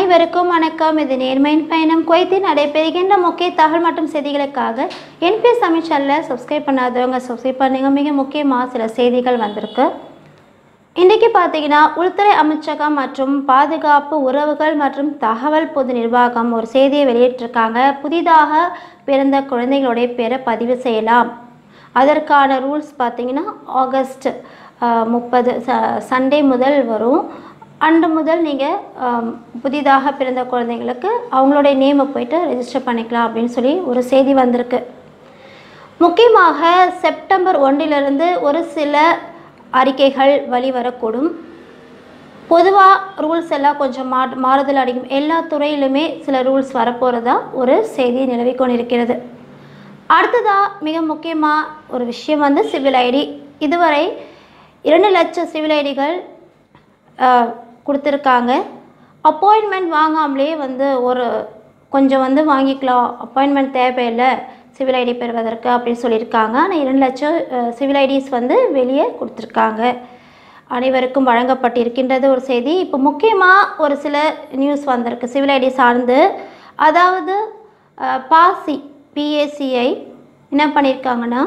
அனைவருக்கும் வணக்கம் இது நேர்மையின் பயணம் குவைத்தில் நடைபெறுகின்ற முக்கிய தகவல் மற்றும் செய்திகளுக்காக என்பிஎஸ் தமிழ் சேனலில் சப்ஸ்கிரைப் பண்ணாதவங்க சப்ஸ்கிரைப் பண்ணுங்க மிக முக்கியமாக சில செய்திகள் வந்திருக்கு இன்றைக்கி பார்த்தீங்கன்னா உள்துறை அமைச்சகம் மற்றும் பாதுகாப்பு உறவுகள் மற்றும் தகவல் பொது நிர்வாகம் ஒரு செய்தியை வெளியிட்டிருக்காங்க புதிதாக பிறந்த குழந்தைகளுடைய பேரை பதிவு செய்யலாம் அதற்கான ரூல்ஸ் பார்த்தீங்கன்னா ஆகஸ்ட் முப்பது ச சண்டே முதல் வரும் அன்று முதல் நீங்கள் புதிதாக பிறந்த குழந்தைங்களுக்கு அவங்களுடைய நேமை போயிட்டு ரெஜிஸ்டர் பண்ணிக்கலாம் அப்படின்னு சொல்லி ஒரு செய்தி வந்திருக்கு முக்கியமாக செப்டம்பர் ஒன்றிலிருந்து ஒரு சில அறிக்கைகள் வெளிவரக்கூடும் பொதுவாக ரூல்ஸ் எல்லாம் கொஞ்சம் மா மாறுதல் அடையும் எல்லா துறையிலுமே சில ரூல்ஸ் வரப்போகிறதா ஒரு செய்தி நிலவி கொண்டிருக்கிறது அடுத்ததாக மிக முக்கியமாக ஒரு விஷயம் வந்து சிவில் ஐடி இதுவரை இரண்டு லட்சம் சிவில் ஐடிகள் கொடுத்துருக்காங்க அப்பாயின்மெண்ட் வாங்காமலே வந்து ஒரு கொஞ்சம் வந்து வாங்கிக்கலாம் அப்பாயின்மெண்ட் தேவையில்லை சிவில் ஐடி பெறுவதற்கு அப்படின்னு சொல்லியிருக்காங்க ஆனால் இரண்டு லட்சம் சிவில் ஐடிஸ் வந்து வெளியே கொடுத்துருக்காங்க அனைவருக்கும் வழங்கப்பட்டிருக்கின்றது ஒரு செய்தி இப்போ முக்கியமாக ஒரு சில நியூஸ் வந்திருக்கு சிவில் ஐடி சார்ந்து அதாவது பாசி பிஏசிஐ என்ன பண்ணியிருக்காங்கன்னா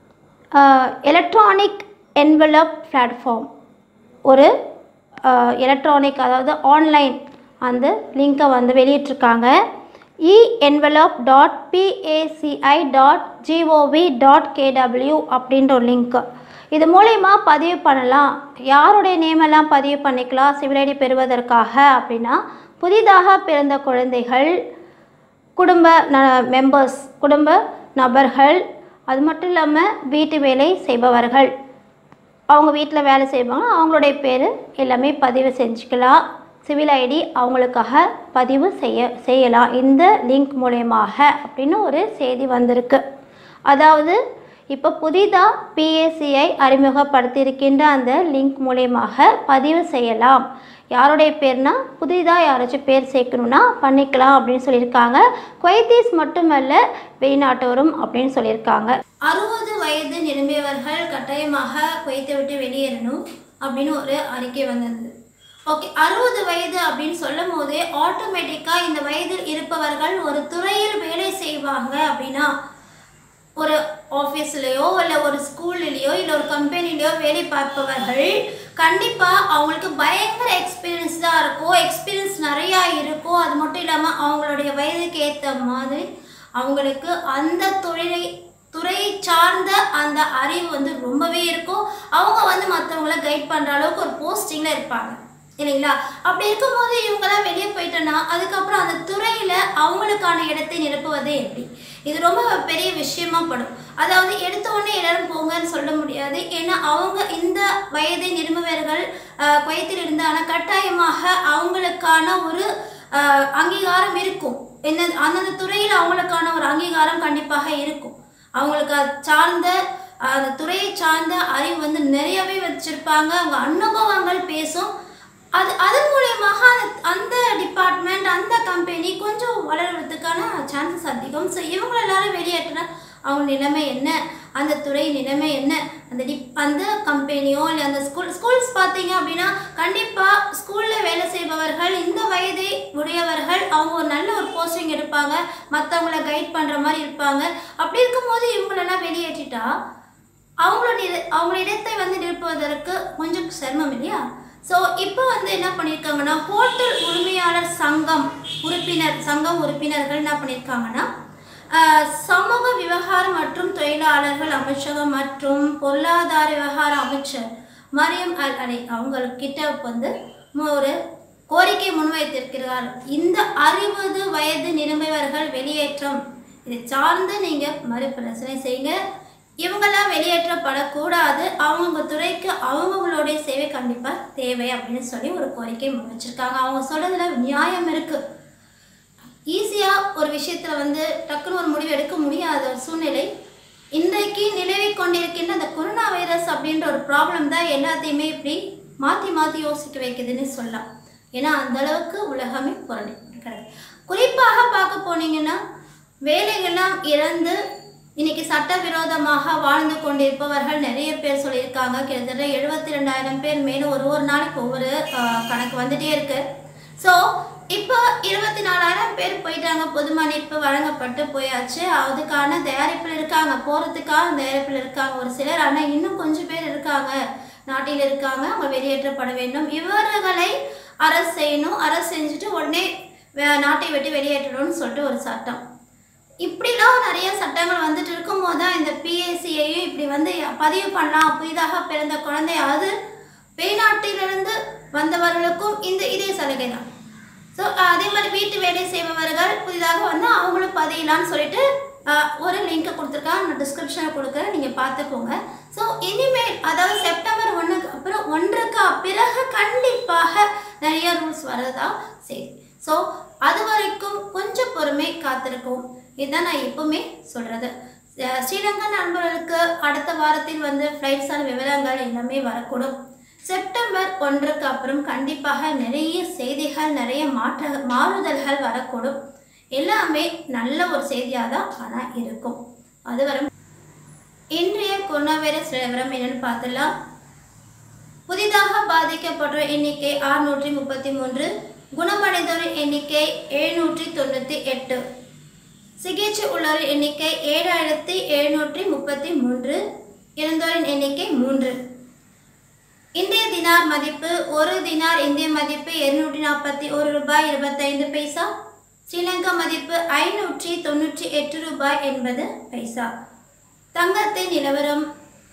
எலக்ட்ரானிக் என்வலப் பிளாட்ஃபார்ம் ஒரு எலக்ட்ரானிக் அதாவது ஆன்லைன் அந்த லிங்க்கை வந்து வெளியிட்டிருக்காங்க e envelope dot PACI dot GOV dot KW அப்படின்ற ஒரு லிங்க்கு இது மூலயமா பதிவு பண்ணலாம் யாருடைய நேமெல்லாம் பதிவு பண்ணிக்கலாம் சிவில் ஐடி பெறுவதற்காக அப்படின்னா புதிதாக பிறந்த குழந்தைகள் குடும்ப ந மெம்பர்ஸ் குடும்ப நபர்கள் அது மட்டும் இல்லாமல் வீட்டு வேலை செய்பவர்கள் அவங்க வீட்டில் வேலை செய்வாங்க அவங்களுடைய பேர் எல்லாமே பதிவு செஞ்சுக்கலாம் சிவில் ஐடி அவங்களுக்காக பதிவு செய்ய செய்யலாம் இந்த லிங்க் மூலயமாக அப்படின்னு ஒரு செய்தி வந்திருக்கு அதாவது இப்போ புதிதாக பிஏசிஐ அறிமுகப்படுத்தியிருக்கின்ற அந்த லிங்க் மூலயமாக பதிவு செய்யலாம் யாருடைய பேர்னா புதிதாக யாராச்சும் பேர் சேர்க்கணுன்னா பண்ணிக்கலாம் அப்படின்னு சொல்லியிருக்காங்க குவைத்தீஸ் மட்டுமல்ல வெளிநாட்டோரும் அப்படின்னு சொல்லியிருக்காங்க அறுபது வயது நிரம்பியவர்கள் கட்டாயமாக குவைத்தை விட்டு வெளியேறணும் அப்படின்னு ஒரு அறிக்கை வந்தது ஓகே அறுபது வயது அப்படின்னு சொல்லும் போதே ஆட்டோமேட்டிக்காக இந்த வயதில் இருப்பவர்கள் ஒரு துறையில் வேலை செய்வாங்க அப்படின்னா ஒரு ஆஃபீஸ்லேயோ இல்லை ஒரு ஸ்கூல்லையோ இல்லை ஒரு கம்பெனிலையோ வேலை பார்ப்பவர்கள் கண்டிப்பாக அவங்களுக்கு பயங்கர எக்ஸ்பீரியன்ஸ் தான் இருக்கும் எக்ஸ்பீரியன்ஸ் நிறையா இருக்கும் அது மட்டும் இல்லாமல் அவங்களுடைய வயதுக்கு ஏற்ற மாதிரி அவங்களுக்கு அந்த தொழிலை துறையை சார்ந்த அந்த அறிவு வந்து ரொம்பவே இருக்கும் அவங்க வந்து மற்றவங்கள கைட் பண்ணுற அளவுக்கு ஒரு போஸ்டிங்கில் இருப்பாங்க இல்லைங்களா அப்படி இருக்கும்போது இவங்கெல்லாம் வெளியே போயிட்டோன்னா அதுக்கப்புறம் அந்த துறையில் அவங்களுக்கான இடத்தை நிரப்புவதே எப்படி இது ரொம்ப பெரிய விஷயமா படும் அதாவது எடுத்த உடனே எல்லாரும் போங்கன்னு சொல்ல முடியாது ஏன்னா அவங்க இந்த வயதை நிரும்பவர்கள் குயத்தில் இருந்தாலும் கட்டாயமாக அவங்களுக்கான ஒரு அங்கீகாரம் இருக்கும் என்ன அந்தந்த துறையில் அவங்களுக்கான ஒரு அங்கீகாரம் கண்டிப்பாக இருக்கும் அவங்களுக்கு அது சார்ந்த அந்த துறையை சார்ந்த அறிவு வந்து நிறையவே வச்சுருப்பாங்க அவங்க அனுபவங்கள் பேசும் அது அதன் மூலியமாக அந்த அந்த டிபார்ட்மெண்ட் அந்த கம்பெனி கொஞ்சம் வளர்கிறதுக்கான சான்சஸ் அதிகம் ஸோ இவங்க எல்லாரும் வெளியேற்றினா அவங்க நிலைமை என்ன அந்த துறை நிலைமை என்ன அந்த டிப் அந்த கம்பெனியோ இல்லை அந்த ஸ்கூல் ஸ்கூல்ஸ் பார்த்தீங்க அப்படின்னா கண்டிப்பாக ஸ்கூலில் வேலை செய்பவர்கள் இந்த வயதை உடையவர்கள் அவங்க ஒரு நல்ல ஒரு போஸ்டிங் எடுப்பாங்க மற்றவங்கள கைட் பண்ணுற மாதிரி இருப்பாங்க அப்படி இருக்கும்போது இவங்களெல்லாம் வெளியேற்றிட்டா அவங்களோட அவங்களோட இடத்தை வந்து நிரப்புவதற்கு கொஞ்சம் சிரமம் இல்லையா ஸோ இப்போ வந்து என்ன பண்ணியிருக்காங்கன்னா ஹோட்டல் உரிமையாளர் சங்கம் உறுப்பினர் சங்கம் உறுப்பினர்கள் என்ன பண்ணியிருக்காங்கன்னா சமூக விவகாரம் மற்றும் தொழிலாளர்கள் அமைச்சகம் மற்றும் பொருளாதார விவகார அமைச்சர் மரியம் அல் அலை அவங்கக்கிட்ட வந்து ஒரு கோரிக்கை முன்வைத்திருக்கிறார் இந்த அறுபது வயது நிரம்பியவர்கள் வெளியேற்றம் இதை சார்ந்து நீங்கள் மறுபிரச்சனை செய்யுங்க இவங்கெல்லாம் வெளியேற்றப்படக்கூடாது அவங்க துறைக்கு அவங்கவுங்களுடைய சேவை கண்டிப்பாக தேவை அப்படின்னு சொல்லி ஒரு கோரிக்கை முன் வச்சுருக்காங்க அவங்க சொல்கிறதுல நியாயம் இருக்குது ஈஸியாக ஒரு விஷயத்தில் வந்து டக்குன்னு ஒரு முடிவு எடுக்க முடியாத ஒரு சூழ்நிலை இன்றைக்கு நிலவி கொண்டிருக்கின்ற அந்த கொரோனா வைரஸ் அப்படின்ற ஒரு ப்ராப்ளம் தான் எல்லாத்தையுமே இப்படி மாற்றி மாற்றி யோசிக்க வைக்குதுன்னு சொல்லலாம் ஏன்னா அந்த அளவுக்கு உலகமே புரண்டு இருக்கிறது குறிப்பாக பார்க்க போனீங்கன்னா வேலைகள்லாம் இறந்து இன்னைக்கு சட்டவிரோதமாக வாழ்ந்து கொண்டிருப்பவர்கள் நிறைய பேர் சொல்லியிருக்காங்க கிட்டத்தட்ட எழுபத்தி ரெண்டாயிரம் பேர் மேலும் ஒரு ஒரு நாளைக்கு ஒவ்வொரு கணக்கு வந்துட்டே இருக்கு ஸோ இப்போ இருபத்தி நாலாயிரம் பேர் போயிட்டாங்க பொது மன்னிப்பு வழங்கப்பட்டு போயாச்சு அதுக்கான தயாரிப்பில் இருக்காங்க போகிறதுக்காக தயாரிப்பில் இருக்காங்க ஒரு சிலர் ஆனால் இன்னும் கொஞ்சம் பேர் இருக்காங்க நாட்டில் இருக்காங்க அவங்க வெளியேற்றப்பட வேண்டும் இவர்களை அரசு செய்யணும் அரசு செஞ்சுட்டு உடனே வே- நாட்டை விட்டு வெளியேற்றணும்னு சொல்லிட்டு ஒரு சட்டம் இப்படிலாம் நிறைய சட்டங்கள் வந்துட்டு இருக்கும்போது தான் இந்த பிஎஸ்சியையும் இப்படி வந்து பதிவு பண்ணலாம் புதிதாக பிறந்த குழந்தையாவது வெளிநாட்டிலிருந்து வந்தவர்களுக்கும் இந்த இதே சலுகை தான் ஸோ அதே மாதிரி வீட்டு வேலை செய்பவர்கள் புதிதாக வந்து அவங்களும் பதியலான்னு சொல்லிட்டு அஹ், ஒரு லிங்க்கை கொடுத்துருக்காங்க நான் டிஸ்கிரிப்ஷனில் கொடுக்குறேன் நீங்கள் பார்த்துக்கோங்க ஸோ இனிமேல் அதாவது செப்டம்பர் ஒன்றுக்கு அப்புறம் ஒன்றுக்கு பிறகு கண்டிப்பாக நிறைய ரூல்ஸ் வரதா சரி ஸோ அது வரைக்கும் கொஞ்சம் பொறுமை காத்திருக்கும் இதுதான் நான் எப்பவுமே சொல்கிறது ஸ்ரீலங்கா நண்பர்களுக்கு அடுத்த வாரத்தில் வந்து ஃப்ளைட்ஸான விவரங்கள் எல்லாமே வரக்கூடும் செப்டம்பர் ஒன்றுக்கு அப்புறம் கண்டிப்பாக நிறைய செய்திகள் நிறைய மாற்ற மாறுதல்கள் வரக்கூடும் எல்லாமே நல்ல ஒரு செய்தியாக தான் ஆனால் இருக்கும் அது வரும் இன்றைய கொரோனா வைரஸ் நிலவரம் என்னன்னு பார்த்துலாம் புதிதாக பாதிக்கப்பட்டோர் எண்ணிக்கை ஆறுநூற்றி முப்பத்தி மூன்று குணமடைந்தோரின் எண்ணிக்கை எழுநூற்றி தொண்ணூற்றி எட்டு சிகிச்சை உள்ளோரின் எண்ணிக்கை ஏழாயிரத்தி எழுநூற்றி முப்பத்தி மூன்று இறந்தோரின் எண்ணிக்கை மூன்று இந்திய தினார் மதிப்பு ஒரு தினார் இந்திய மதிப்பு இருநூற்றி நாற்பத்தி ஒரு ரூபாய் இருபத்தைந்து பைசா ஸ்ரீலங்கா மதிப்பு ஐநூற்றி தொண்ணூற்றி எட்டு ரூபாய் எண்பது பைசா தங்கத்தின் நிலவரம்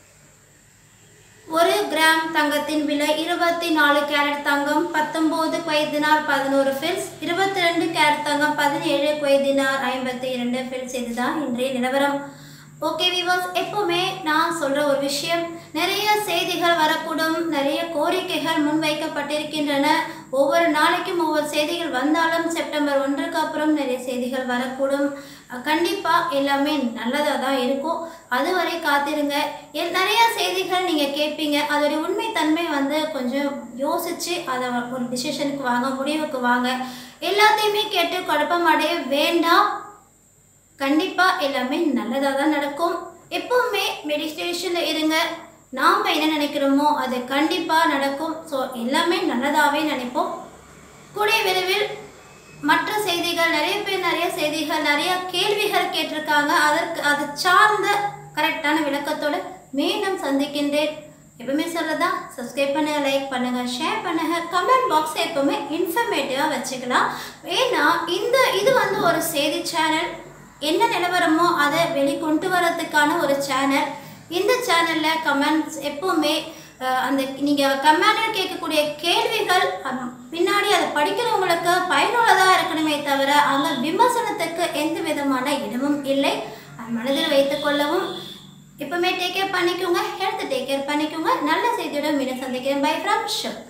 ஒரு கிராம் தங்கத்தின் விலை இருபத்தி நாலு கேரட் தங்கம் பத்தொம்போது குவைதினார் பதினோரு ஃபில்ஸ் இருபத்தி ரெண்டு கேரட் தங்கம் பதினேழு குவைதினார் ஐம்பத்தி இரண்டு ஃபில்ஸ் இதுதான் இன்றைய நிலவரம் ஓகே விவாஸ் எப்போவுமே நான் சொல்கிற ஒரு விஷயம் நிறைய செய்திகள் வரக்கூடும் நிறைய கோரிக்கைகள் முன்வைக்கப்பட்டிருக்கின்றன ஒவ்வொரு நாளைக்கும் ஒவ்வொரு செய்திகள் வந்தாலும் செப்டம்பர் ஒன்றுக்கு அப்புறம் நிறைய செய்திகள் வரக்கூடும் கண்டிப்பாக எல்லாமே நல்லதாக தான் இருக்கும் அதுவரை காத்திருங்க எல் நிறைய செய்திகள் நீங்கள் கேட்பீங்க அதோடைய உண்மைத்தன்மை வந்து கொஞ்சம் யோசித்து அதை ஒரு டிசிஷனுக்கு வாங்க முடிவுக்கு வாங்க எல்லாத்தையுமே கேட்டு குழப்பம் அடைய வேண்டாம் கண்டிப்பாக எல்லாமே நல்லதாக தான் நடக்கும் எப்பவுமே மெடிடேஷனில் இருங்க நாம் என்ன நினைக்கிறோமோ அது கண்டிப்பாக நடக்கும் ஸோ எல்லாமே நல்லதாகவே நினைப்போம் கூடிய விரைவில் மற்ற செய்திகள் நிறைய பேர் நிறைய செய்திகள் நிறைய கேள்விகள் கேட்டிருக்காங்க அதற்கு அது சார்ந்த கரெக்டான விளக்கத்தோடு மீண்டும் சந்திக்கின்றேன் எப்பவுமே சொல்லதான் சப்ஸ்கிரைப் பண்ணுங்க லைக் பண்ணுங்க ஷேர் பண்ணுங்க கமெண்ட் பாக்ஸ் எப்பவுமே இன்ஃபர்மேட்டிவாக வச்சுக்கலாம் ஏன்னா இந்த இது வந்து ஒரு செய்தி சேனல் என்ன நிலவரமோ அதை வெளிக்கொண்டு வரதுக்கான ஒரு சேனல் இந்த சேனலில் கமெண்ட்ஸ் எப்பவுமே அஹ், அந்த நீங்கள் கமெண்டில் கேட்கக்கூடிய கேள்விகள் அம், பின்னாடி அதை படிக்கிறவங்களுக்கு பயனுள்ளதாக இருக்கணுமே தவிர அங்கே விமர்சனத்துக்கு எந்த விதமான இடமும் இல்லை அது மனதில் வைத்துக்கொள்ளவும் எப்பவுமே டேக் கேர் பண்ணிக்கோங்க ஹெல்த் டேக் கேர் பண்ணிக்கோங்க நல்ல செய்தியோட மீண்டும் சந்திக்கிறேன் பை ஃப்ரம் ஷோ